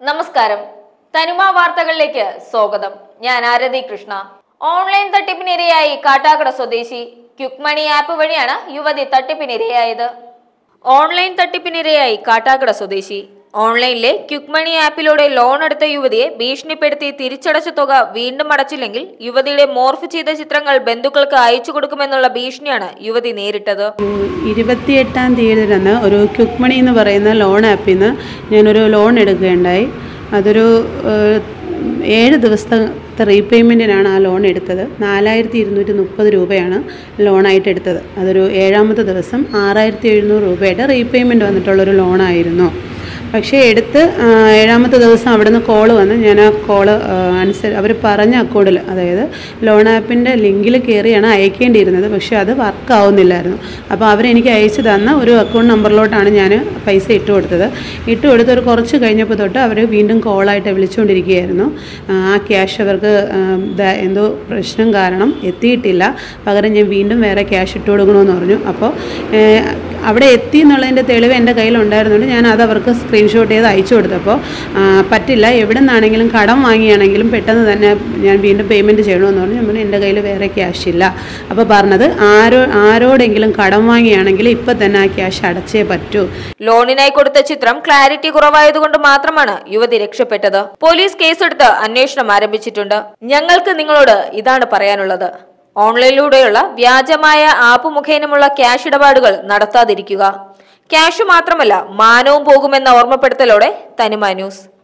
നമസ്കാരം തനുമ വാർത്തകളിലേക്ക് സ്വാഗതം ഞാൻ ആരതി കൃഷ്ണ ഓൺലൈൻ തട്ടിപ്പിനിരയായി കാട്ടാക്കട സ്വദേശി ക്യുക്ക് മണി ആപ്പ് വഴിയാണ് യുവതി തട്ടിപ്പിനിരയായത് ഓൺലൈൻ തട്ടിപ്പിനിരയായി കാട്ടാക്കട സ്വദേശി ഓൺലൈനിലെ ക്യുക്ക് മണി ആപ്പിലൂടെ ലോൺ എടുത്ത യുവതിയെ ഭീഷണിപ്പെടുത്തി തിരിച്ചടച്ച തുക വീണ്ടും അടച്ചില്ലെങ്കിൽ യുവതിയുടെ മോർഫ് ചെയ്ത ചിത്രങ്ങൾ ബന്ധുക്കൾക്ക് അയച്ചു കൊടുക്കുമെന്നുള്ള ഭീഷണിയാണ് യുവതി നേരിട്ടത് ഇരുപത്തിയെട്ടാം തീയതി തന്നെ ഒരു ക്യുക്ക് മണി എന്ന് പറയുന്ന ലോൺ ആപ്പിൽ നിന്ന് ഞാനൊരു ലോൺ എടുക്കുകയുണ്ടായി അതൊരു ഏഹ്, ഏഴ് ദിവസത്തെ റീപേയ്മെൻറ്റിനാണ് ആ ലോൺ എടുത്തത് നാലായിരത്തി ഇരുന്നൂറ്റി മുപ്പത് രൂപയാണ് ലോണായിട്ട് എടുത്തത് അതൊരു ഏഴാമത്തെ ദിവസം ആറായിരത്തി എഴുന്നൂറ് രൂപയുടെ റീപേയ്മെൻറ്റ് വന്നിട്ടുള്ളൊരു ലോണായിരുന്നു പക്ഷേ എടുത്ത് ആ, ഏഴാമത്തെ ദിവസം അവിടെ നിന്ന് കോള് വന്ന് ഞാൻ ആ കോള് അനുസരിച്ച് അവർ പറഞ്ഞ അക്കൗണ്ടിൽ അതായത് ലോൺ ആപ്പിൻ്റെ ലിങ്കിൽ കയറിയാണ് അയക്കേണ്ടിയിരുന്നത് പക്ഷേ അത് വർക്ക് ആവുന്നില്ലായിരുന്നു അപ്പോൾ അവരെനിക്ക് അയച്ചു തന്ന ഒരു അക്കൗണ്ട് നമ്പറിലോട്ടാണ് ഞാൻ പൈസ ഇട്ട് കൊടുത്തത് ഇട്ട് കൊടുത്ത് ഒരു കുറച്ച് കഴിഞ്ഞപ്പോൾ തൊട്ട് അവർ വീണ്ടും കോളായിട്ട് വിളിച്ചുകൊണ്ടിരിക്കുകയായിരുന്നു ആ, ആ ക്യാഷ് അവർക്ക് ആ, ദ- എന്തോ പ്രശ്നം കാരണം എത്തിയിട്ടില്ല പകരം ഞാൻ വീണ്ടും വേറെ ക്യാഷ് ഇട്ട് കൊടുക്കണമെന്ന് പറഞ്ഞു അപ്പോൾ ഏഹ്, അവിടെ എത്തി എന്നുള്ളതിൻ്റെ തെളിവ് എൻ്റെ കയ്യിലുണ്ടായിരുന്നുകൊണ്ട് ഞാൻ അത് അവർക്ക് സ്ക്രീൻഷോട്ട് ചെയ്ത് അയച്ചു കൊടുത്തപ്പോൾ ആ, പറ്റില്ല എവിടെ നിന്നാണെങ്കിലും കടം വാങ്ങിയാണെങ്കിലും പെട്ടെന്ന് തന്നെ ഞാൻ വീണ്ടും പേയ്മെൻറ്റ് ചെയ്യണമെന്ന് പറഞ്ഞു ഞാൻ പറഞ്ഞു എൻ്റെ കയ്യിൽ വേറെ ക്യാഷ് ഇല്ല അപ്പോൾ പറഞ്ഞത് ആരോ ആരോടെങ്കിലും കടം വാങ്ങിയാണെങ്കിൽ ഇപ്പം തന്നെ ആ ക്യാഷ് അടച്ചേ പറ്റൂ ലോണിനായി കൊടുത്ത ചിത്രം ക്ലാരിറ്റി കുറവായതുകൊണ്ട് മാത്രമാണ് യുവതി രക്ഷപ്പെട്ടത് പോലീസ് കേസെടുത്ത് അന്വേഷണം ആരംഭിച്ചിട്ടുണ്ട് ഞങ്ങൾക്ക് നിങ്ങളോട് ഇതാണ് പറയാനുള്ളത് ഓൺലൈനിലൂടെയുള്ള വ്യാജമായ ആപ്പ് മുഖേനമുള്ള ക്യാഷ് ഇടപാടുകൾ നടത്താതിരിക്കുക ക്യാഷ് മാത്രമല്ല മാനവും പോകുമെന്ന ഓർമ്മപ്പെടുത്തലോടെ തനിമ ന്യൂസ്